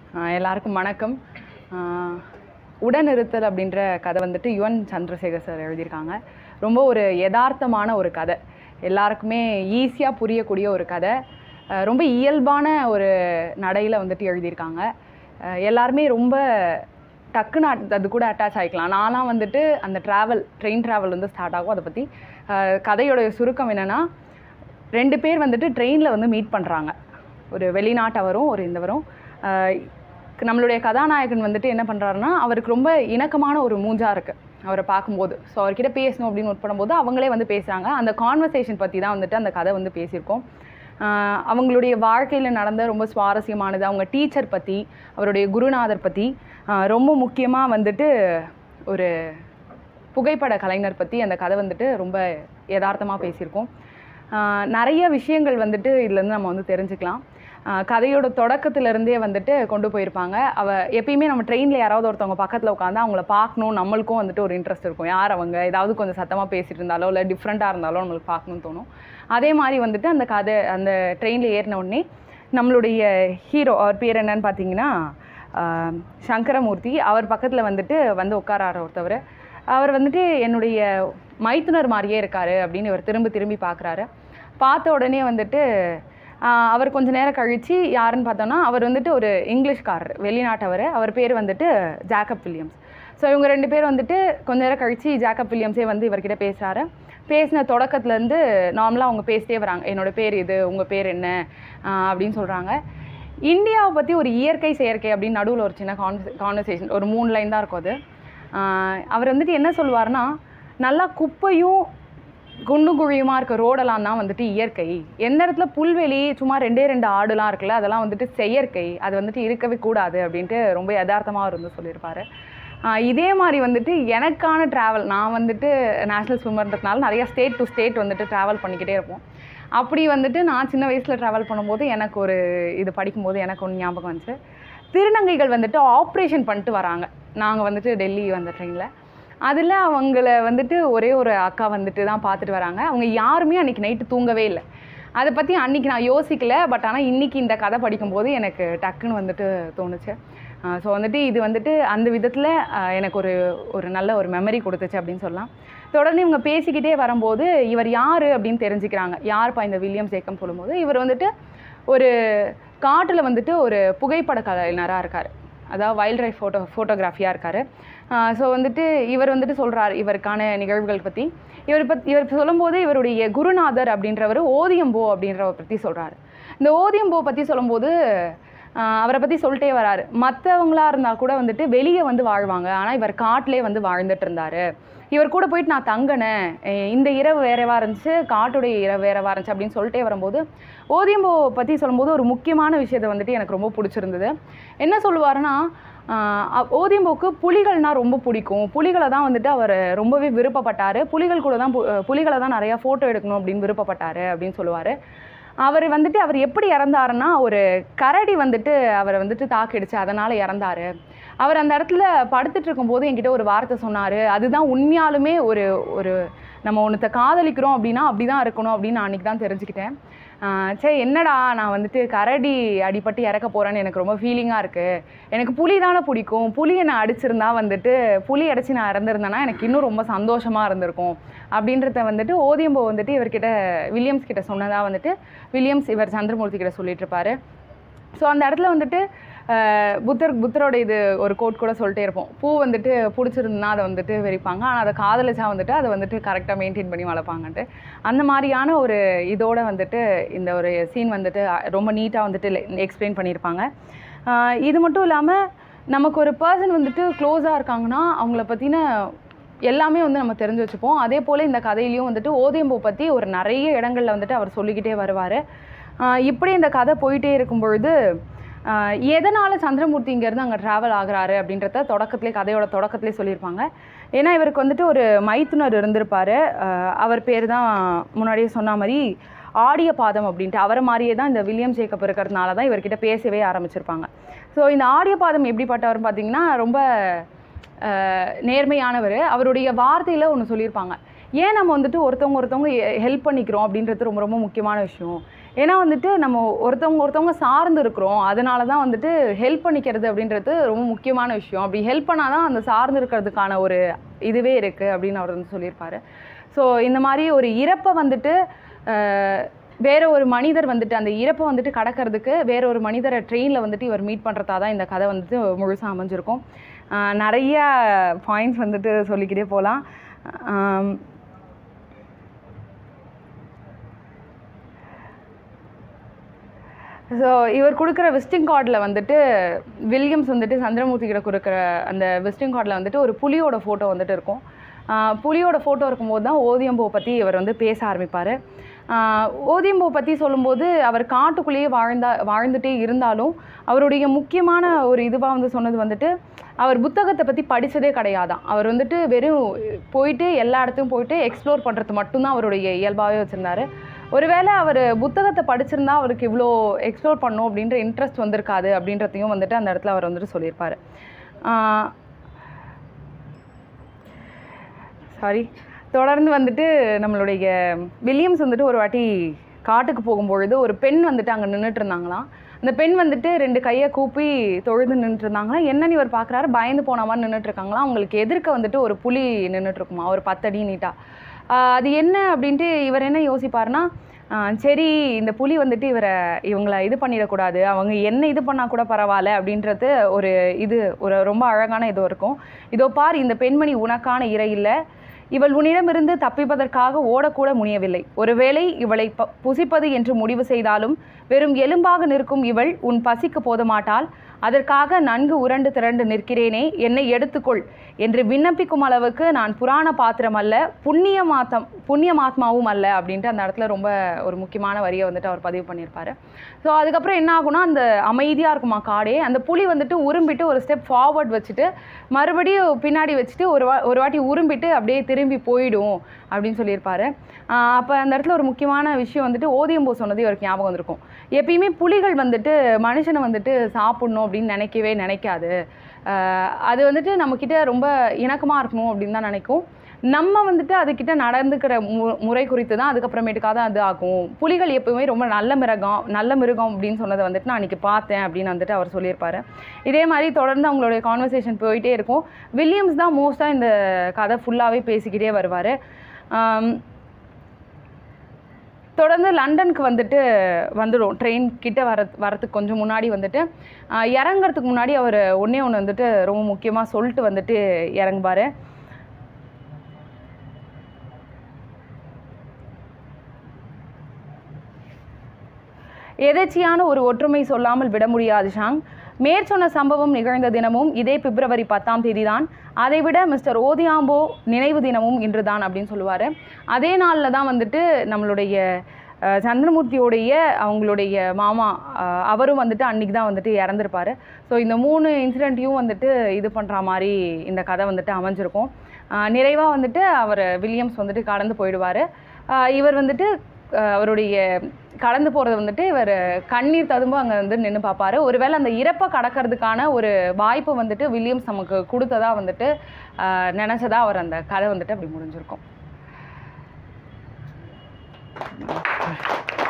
ஆஹ் எல்லாருக்கும் வணக்கம் ஆஹ் உடனிருத்தல் அப்படின்ற கதை வந்துட்டு யுவன் சந்திரசேகர் சார் எழுதியிருக்காங்க ரொம்ப ஒரு யதார்த்தமான ஒரு கதை எல்லாருக்குமே ஈஸியாக புரியக்கூடிய ஒரு கதை ஆஹ் ரொம்ப இயல்பான ஒரு நடையில் வந்துட்டு எழுதியிருக்காங்க ஆஹ் எல்லாருமே ரொம்ப டக்குன்னு அட்- அது கூட அட்டாச் ஆகிக்கலாம் நான்லாம் வந்துட்டு அந்த ட்ராவல் ட்ரெயின் ட்ராவல் வந்து ஸ்டார்ட் ஆகும் அதை பற்றி கதையோட சுருக்கம் என்னென்னா ரெண்டு பேர் வந்துட்டு ட்ரெயினில் வந்து மீட் பண்ணுறாங்க ஒரு வெளிநாட்டவரும் ஒரு இந்தவரும் ஆஹ் நம்மளுடைய கதாநாயகன் வந்துட்டு என்ன பண்ணுறாருன்னா அவருக்கு ரொம்ப இணக்கமான ஒரு மூஞ்சா இருக்குது அவரை பார்க்கும்போது ஸோ அவர்கிட்ட பேசணும் அப்படின்னு நோட் பண்ணும்போது அவங்களே வந்து பேசுகிறாங்க அந்த கான்வர்சேஷன் பற்றி தான் வந்துட்டு அந்த கதை வந்து பேசியிருக்கோம் ஆஹ் அவங்களுடைய வாழ்க்கையில் நடந்த ரொம்ப சுவாரஸ்யமானது அவங்க டீச்சர் பற்றி அவருடைய குருநாதர் பற்றி ரொம்ப முக்கியமாக வந்துட்டு ஒரு புகைப்பட கலைஞர் பற்றி அந்த கதை வந்துட்டு ரொம்ப யதார்த்தமாக பேசியிருக்கோம் ஆஹ் நிறைய விஷயங்கள் வந்துட்டு இதுலேருந்து நம்ம வந்து தெரிஞ்சுக்கலாம் ஆஹ் கதையோட தொடக்கத்திலிருந்தே வந்துட்டு கொண்டு போயிருப்பாங்க அவ எப்பயுமே நம்ம ட்ரெயினில் யாராவது ஒருத்தவங்க பக்கத்தில் உட்காந்து அவங்கள பார்க்கணும் நம்மளுக்கும் வந்துட்டு ஒரு இன்ட்ரெஸ்ட் இருக்கும் யார் அவங்க ஏதாவது கொஞ்சம் சத்தமாக பேசிட்டு இருந்தாலோ இல்லை டிஃப்ரெண்ட்டாக இருந்தாலோ நம்மளுக்கு பார்க்கணும்னு தோணும் அதே மாதிரி வந்துட்டு அந்த கதை அந்த ட்ரெயினில் ஏறின உடனே நம்மளுடைய ஹீரோ அவர் பேர் என்னன்னு பார்த்தீங்கன்னா ஆஹ் சங்கரமூர்த்தி அவர் பக்கத்தில் வந்துட்டு வந்து உட்காராரு ஒருத்தவர் அவர் வந்துட்டு என்னுடைய மைத்துனர் மாதிரியே இருக்காரு அப்படின்னு இவர் திரும்ப திரும்பி பார்க்குறாரு பார்த்த உடனே வந்துட்டு ஆஹ் அவர் கொஞ்ச நேரம் கழித்து யாருன்னு பார்த்தோன்னா அவர் வந்துட்டு ஒரு இங்கிலீஷ்காரர் வெளிநாட்டவர் அவர் பேர் வந்துட்டு ஜாக்கப் வில்லியம்ஸ் ஸோ இவங்க ரெண்டு பேர் வந்துட்டு கொஞ்ச நேரம் கழித்து ஜாக்கப் வில்லியம்ஸே வந்து இவர்கிட்ட பேசுகிறாரு பேசின தொடக்கத்துலேருந்து நார்மலாக அவங்க பேசிட்டே வராங்க என்னோட பேர் இது உங்கள் பேர் என்ன ஆஹ் அப்படின்னு சொல்கிறாங்க இந்தியாவை பற்றி ஒரு இயற்கை செயற்கை அப்படின்னு நடுவில் ஒரு சின்ன கான்வர்சே கான்வர்சேஷன் ஒரு மூணு லைன் தான் இருக்கும் அது ஆஹ் அவர் வந்துட்டு என்ன சொல்லுவார்னா நல்லா குப்பையும் குண்டு குழியுமா இருக்க ரோடெல்லாம் தான் வந்துட்டு இயற்கை எந்த இடத்துல புல்வெளி சும்மா ரெண்டே ரெண்டு ஆடுலாம் இருக்குல்ல அதெல்லாம் வந்துட்டு செயற்கை அது வந்துட்டு இருக்கவே கூடாது அப்படின்ட்டு ரொம்ப யதார்த்தமாக அவர் வந்து சொல்லியிருப்பாரு ஆஹ் இதே மாதிரி வந்துட்டு எனக்கான ட்ராவல் நான் வந்துட்டு நேஷ்னல் ஸ்விம்மர்ன்றதுனால நிறைய ஸ்டேட் டு ஸ்டேட் வந்துட்டு ட்ராவல் பண்ணிக்கிட்டே இருப்போம் அப்படி வந்துட்டு நான் சின்ன வயசில் ட்ராவல் பண்ணும்போது எனக்கு ஒரு இது படிக்கும்போது எனக்கு ஒன்று ஞாபகம் வந்துச்சு திருநங்கைகள் வந்துட்டு ஆப்ரேஷன் பண்ணிட்டு வராங்க நாங்கள் வந்துட்டு டெல்லி வந்த ட்ரெயினில் அதில் அவங்கள வந்துட்டு ஒரே ஒரு அக்கா வந்துட்டு தான் பார்த்துட்டு வராங்க அவங்க யாருமே அன்றைக்கி நைட்டு தூங்கவே இல்லை அதை பற்றி அன்றைக்கி நான் யோசிக்கல பட் ஆனால் இன்றைக்கி இந்த கதை படிக்கும்போது எனக்கு டக்குன்னு வந்துட்டு தோணுச்சு ஸோ வந்துட்டு இது வந்துட்டு அந்த விதத்தில் எனக்கு ஒரு ஒரு நல்ல ஒரு மெமரி கொடுத்துச்சு அப்படின்னு சொல்லலாம் தொடர்ந்து இவங்க பேசிக்கிட்டே வரும்போது இவர் யார் அப்படின்னு தெரிஞ்சுக்கிறாங்க யார்ப்பா இந்த வில்லியம் ஜேக்கம் சொல்லும்போது இவர் வந்துட்டு ஒரு காட்டில் வந்துட்டு ஒரு புகைப்பட கலைஞராக இருக்கார் அதாவது வைல்ட் லைஃப் ஃபோட்டோ ஃபோட்டோகிராஃபியாக இருக்கார் ஸோ வந்துட்டு இவர் வந்துட்டு சொல்கிறார் இவருக்கான நிகழ்வுகள் பற்றி இவர் பத் இவர் சொல்லும்போது இவருடைய குருநாதர் அப்படின்றவர் ஓதியம்போ அப்படின்றவர் பற்றி சொல்கிறாரு இந்த ஓதியம்போ பற்றி சொல்லும்போது ஆஹ் அவரை பற்றி சொல்லிட்டே வராரு மற்றவங்களா இருந்தால் கூட வந்துட்டு வெளியே வந்து வாழ்வாங்க ஆனால் இவர் காட்டிலே வந்து வாழ்ந்துட்டு இருந்தார் இவர் கூட போயிட்டு நான் தங்கினேன் எ- இந்த இரவு வேறவா இருந்துச்சு காட்டுடைய இரவு வேறவா இருந்துச்சு அப்படின்னு சொல்லிட்டே வரும்போது ஓதியம்போ பற்றி சொல்லும்போது ஒரு முக்கியமான விஷயத்தை வந்துட்டு எனக்கு ரொம்ப பிடிச்சிருந்தது என்ன சொல்லுவாருன்னா ஆஹ் அ- ஓதியம்போக்கு புலிகள்னா ரொம்ப பிடிக்கும் புலிகளை தான் வந்துட்டு அவர் ரொம்பவே விருப்பப்பட்டார் புலிகள் கூட தான் பு- புலிகளை தான் நிறையா ஃபோட்டோ எடுக்கணும் அப்படின்னு விருப்பப்பட்டார் அப்படின்னு சொல்லுவார் அவர் வந்துட்டு அவர் எப்படி இறந்தாருன்னா ஒரு கரடி வந்துட்டு அவரை வந்துட்டு தாக்கிடுச்சு அதனால் இறந்தாரு அவர் அந்த இடத்துல படுத்துட்டு இருக்கும்போது என்கிட்ட ஒரு வார்த்தை சொன்னார் அதுதான் உண்மையாலுமே ஒரு ஒரு நம்ம ஒன்றத்தை காதலிக்கிறோம் அப்படின்னா அப்படி தான் இருக்கணும் அப்படின்னு நான் அன்றைக்கி தான் தெரிஞ்சுக்கிட்டேன் ஆஹ் சரி என்னடா நான் வந்துட்டு கரடி அடிபட்டு இறக்க போகிறேன்னு எனக்கு ரொம்ப ஃபீலிங்காக இருக்குது எனக்கு புலி தானே பிடிக்கும் புலி என்னை அடிச்சிருந்தா வந்துட்டு புலி அடிச்சு நான் இறந்துருந்தேன்னா எனக்கு இன்னும் ரொம்ப சந்தோஷமாக இருந்திருக்கும் அப்படின்றத வந்துட்டு ஓதியம்போ வந்துட்டு இவர்கிட்ட வில்லியம்ஸ் கிட்ட சொன்னதாக வந்துட்டு வில்லியம்ஸ் இவர் சந்திரமூர்த்தி கிட்ட சொல்லிட்டு இருப்பாரு ஸோ அந்த இடத்துல வந்துட்டு ஆஹ் புத்தர் புத்தரோட இது ஒரு கோட் கூட சொல்லிட்டே இருப்போம் பூ வந்துட்டு பிடிச்சிருந்தா அதை வந்துட்டு வெறிப்பாங்க ஆனால் அதை காதலிச்சா வந்துட்டு அதை வந்துட்டு கரெக்டாக மெயின்டைன் பண்ணி வளர்ப்பாங்கன்ட்டு அந்த மாதிரியான ஒரு இதோட வந்துட்டு இந்த ஒரு சீன் வந்துட்டு அஹ், ரொம்ப நீட்டாக வந்துட்டு எக்ஸ்பிளைன் பண்ணியிருப்பாங்க ஆஹ் இது மட்டும் இல்லாமல் நமக்கு ஒரு பர்சன் வந்துட்டு க்ளோஸாக இருக்காங்கன்னா அவங்கள பற்றின எல்லாமே வந்து நம்ம தெரிஞ்சு வச்சுப்போம் அதே போல் இந்த கதையிலையும் வந்துட்டு ஓதியம்பூ பற்றி ஒரு நிறைய இடங்களில் வந்துட்டு அவர் சொல்லிக்கிட்டே வருவார் இப்படி இந்த கதை போயிட்டே இருக்கும் பொழுது ஆஹ் எதனால் சந்திரமூர்த்தி இங்கேருந்து அங்கே ட்ராவல் ஆகுறாரு அப்படின்றத தொடக்கத்திலே கதையோட தொடக்கத்திலே சொல்லியிருப்பாங்க ஏன்னா இவருக்கு வந்துட்டு ஒரு மைத்துனர் இருந்திருப்பார் அவர் பேர் தான் முன்னாடியே சொன்ன மாதிரி ஆடிய பாதம் அப்படின்ட்டு அவரை மாதிரியே தான் இந்த வில்லியம் ஜேக்கப் இருக்கிறதுனால தான் இவர்கிட்ட பேசவே ஆரம்பிச்சிருப்பாங்க ஸோ இந்த ஆடிய பாதம் எப்படிப்பட்டவர் பார்த்தீங்கன்னா ரொம்ப அஹ், நேர்மையானவர் அவருடைய வார்த்தையில் ஒன்று சொல்லியிருப்பாங்க ஏன் நம்ம வந்துட்டு ஒருத்தவங்க ஒருத்தவங்க ஹெல்ப் பண்ணிக்கிறோம் அப்படின்றது ரொம்ப ரொம்ப முக்கியமான விஷயம் ஏன்னா வந்துட்டு நம்ம ஒருத்தவங்க ஒருத்தவங்க சார்ந்து இருக்கிறோம் அதனால தான் வந்துட்டு ஹெல்ப் பண்ணிக்கிறது அப்படின்றது ரொம்ப முக்கியமான விஷயம் அப்படி ஹெல்ப் பண்ணால் தான் அந்த சார்ந்து இருக்கிறதுக்கான ஒரு இதுவே இருக்குது அப்படின்னு அவர் வந்து சொல்லியிருப்பாரு ஸோ இந்த மாதிரி ஒரு இறப்பை வந்துட்டு அஹ், வேற ஒரு மனிதர் வந்துட்டு அந்த இறப்பை வந்துட்டு கடக்கிறதுக்கு வேற ஒரு மனிதரை ட்ரெயினில் வந்துட்டு இவர் மீட் பண்ணுறதா தான் இந்த கதை வந்துட்டு முழுசாக அமைஞ்சிருக்கும் அஹ், நிறைய பாயிண்ட்ஸ் வந்துட்டு சொல்லிக்கிட்டே போகலாம் ஸோ இவர் கொடுக்குற விசிட்டிங் கார்டில் வந்துட்டு வில்லியம்ஸ் வந்துட்டு சந்திரமூர்த்தி கிட்ட கொடுக்குற அந்த விசிட்டிங் கார்டில் வந்துட்டு ஒரு புலியோட ஃபோட்டோ வந்துட்டு இருக்கும் ஆஹ் புலியோட ஃபோட்டோ இருக்கும்போது தான் ஓதியம்பூ பற்றி இவர் வந்து பேச ஆரம்பிப்பார் ஓதியம்பூ பற்றி சொல்லும்போது அவர் காட்டுக்குள்ளேயே வாழ்ந்தா வாழ்ந்துட்டே இருந்தாலும் அவருடைய முக்கியமான ஒரு இதுவாக வந்து சொன்னது வந்துட்டு அவர் புத்தகத்தை பற்றி படித்ததே கிடையாதான் அவர் வந்துட்டு வெறும் போயிட்டு எல்லா இடத்துக்கும் போயிட்டு எக்ஸ்ப்ளோர் பண்ணுறது மட்டும்தான் அவருடைய இயல்பாகவே வச்சுருந்தாரு ஒருவேளை அவர் புத்தகத்தை படிச்சிருந்தா அவருக்கு இவ்வளோ எக்ஸ்ப்ளோர் பண்ணும் அப்படின்ற இன்ட்ரெஸ்ட் வந்திருக்காது அப்படின்றதையும் வந்துட்டு அந்த இடத்துல அவர் வந்துட்டு சொல்லியிருப்பார் சாரி தொடர்ந்து வந்துட்டு நம்மளுடைய வில்லியம்ஸ் வந்துட்டு ஒரு வாட்டி காட்டுக்கு போகும்பொழுது ஒரு பெண் வந்துட்டு அங்கே நின்றுட்டு இருந்தாங்களாம் அந்த பெண் வந்துட்டு ரெண்டு கையை கூப்பி தொழுது நின்றுட்டு இருந்தாங்களாம் என்னன்னு இவர் பார்க்குறாரு பயந்து போன மாதிரி நின்றுட்டு இருக்காங்களாம் அவங்களுக்கு எதிர்க்க வந்துட்டு ஒரு புலி நின்றுட்டு இருக்குமா ஒரு பத்தடி நீட்டா ஆஹ் அது என்ன அப்படின்ட்டு இவர் என்ன யோசிப்பாருன்னா ஆஹ் சரி இந்த புலி வந்துட்டு இவரை இவங்களை இது பண்ணிடக்கூடாது அவங்க என்ன இது பண்ணால் கூட பரவாயில்ல அப்படின்றது ஒரு இது ஒரு ரொம்ப அழகான இது இருக்கும் இதோ பார் இந்த பெண்மணி உனக்கான இறை இல்லை இவள் உன்னிடமிருந்து தப்பிப்பதற்காக ஓடக்கூட முனியவில்லை ஒருவேளை இவளை ப- புசிப்பது என்று முடிவு செய்தாலும் வெறும் எலும்பாக நிற்கும் இவள் உன் பசிக்கு போதமாட்டாள் அதற்காக நன்கு உரண்டு திரண்டு நிற்கிறேனே என்னை எடுத்துக்கொள் என்று விண்ணப்பிக்கும் அளவுக்கு நான் புராண பாத்திரம் அல்ல புண்ணிய மாத்தம் புண்ணியமாத்மாவும் அல்ல அப்படின்ட்டு அந்த இடத்துல ரொம்ப ஒரு முக்கியமான வரியை வந்துட்டு அவர் பதிவு பண்ணியிருப்பாரு ஸோ அதுக்கப்புறம் என்ன ஆகும்னா அந்த அமைதியாக இருக்குமா காடே அந்த புலி வந்துட்டு உரும்பிட்டு ஒரு ஸ்டெப் ஃபார்வர்ட் வச்சுட்டு மறுபடியும் பின்னாடி வச்சுட்டு ஒரு வா ஒரு வாட்டி உரும்பிட்டு அப்படியே திரும்பி போயிடும் அப்படின்னு சொல்லியிருப்பாரு அப்போ அந்த இடத்துல ஒரு முக்கியமான விஷயம் வந்துட்டு ஓதியம்போ சொன்னது இவருக்கு ஞாபகம் வந்திருக்கும் எப்பயுமே புலிகள் வந்துட்டு மனுஷனை வந்துட்டு சாப்பிடணும் அப்படின்னு நினைக்கவே நினைக்காது ஆஹ் அது வந்துட்டு நம்மக்கிட்ட ரொம்ப இணக்கமாக இருக்கணும் அப்படின்னு தான் நினைக்கும் நம்ம வந்துட்டு அதுக்கிட்ட நடந்துக்கிற மு முறை குறித்து தான் அதுக்கப்புறமேட்டுக்காக தான் அது ஆகும் புலிகள் எப்பவுமே ரொம்ப நல்ல மிருகம் நல்ல மிருகம் அப்படின்னு சொன்னதை வந்துட்டு நான் அன்றைக்கி பார்த்தேன் அப்படின்னு வந்துட்டு அவர் சொல்லியிருப்பாரு இதே மாதிரி தொடர்ந்து அவங்களுடைய கான்வர்சேஷன் போயிட்டே இருக்கும் வில்லியம்ஸ் தான் மோஸ்ட்டாக இந்த கதை ஃபுல்லாகவே பேசிக்கிட்டே வருவார் தொடர்ந்து லண்டனுக்கு வந்துட்டு வந்துடும் ட்ரெயின் கிட்ட வர வரத்துக்கு கொஞ்சம் முன்னாடி வந்துட்டு ஆஹ் இறங்குறதுக்கு முன்னாடி அவர் ஒன்றே ஒன்று வந்துட்டு ரொம்ப முக்கியமாக சொல்லிட்டு வந்துட்டு இறங்குவார் எதேச்சியான ஒரு ஒற்றுமை சொல்லாமல் விட முடியாது ஷாங் மேற்சொன்ன சம்பவம் நிகழ்ந்த தினமும் இதே பிப்ரவரி பத்தாம் தேதி தான் அதைவிட மிஸ்டர் ஓதியாம்போ நினைவு தினமும் இன்று தான் அப்படின்னு சொல்லுவார் அதே நாளில் தான் வந்துட்டு நம்மளுடைய அஹ், சந்திரமூர்த்தியோடைய அவங்களுடைய மாமா அஹ், அவரும் வந்துட்டு அன்னைக்கு தான் வந்துட்டு இறந்துருப்பாரு ஸோ இந்த மூணு இன்சிடெண்ட்டையும் வந்துட்டு இது பண்ணுற மாதிரி இந்த கதை வந்துட்டு அமைஞ்சிருக்கும் நிறைவாக வந்துட்டு அவர் வில்லியம்ஸ் வந்துட்டு கடந்து போயிடுவார் இவர் வந்துட்டு அஹ் அவருடைய கடந்து போகிறத வந்துட்டு இவர் கண்ணீர் ததும்ப அங்கே வந்து நின்று பார்ப்பாரு ஒருவேளை அந்த இறப்பை கடக்கிறதுக்கான ஒரு வாய்ப்பு வந்துட்டு வில்லியம்ஸ் நமக்கு கொடுத்ததா வந்துட்டு அஹ் நினைச்சதா அவர் அந்த கதை வந்துட்டு அப்படி முடிஞ்சிருக்கும்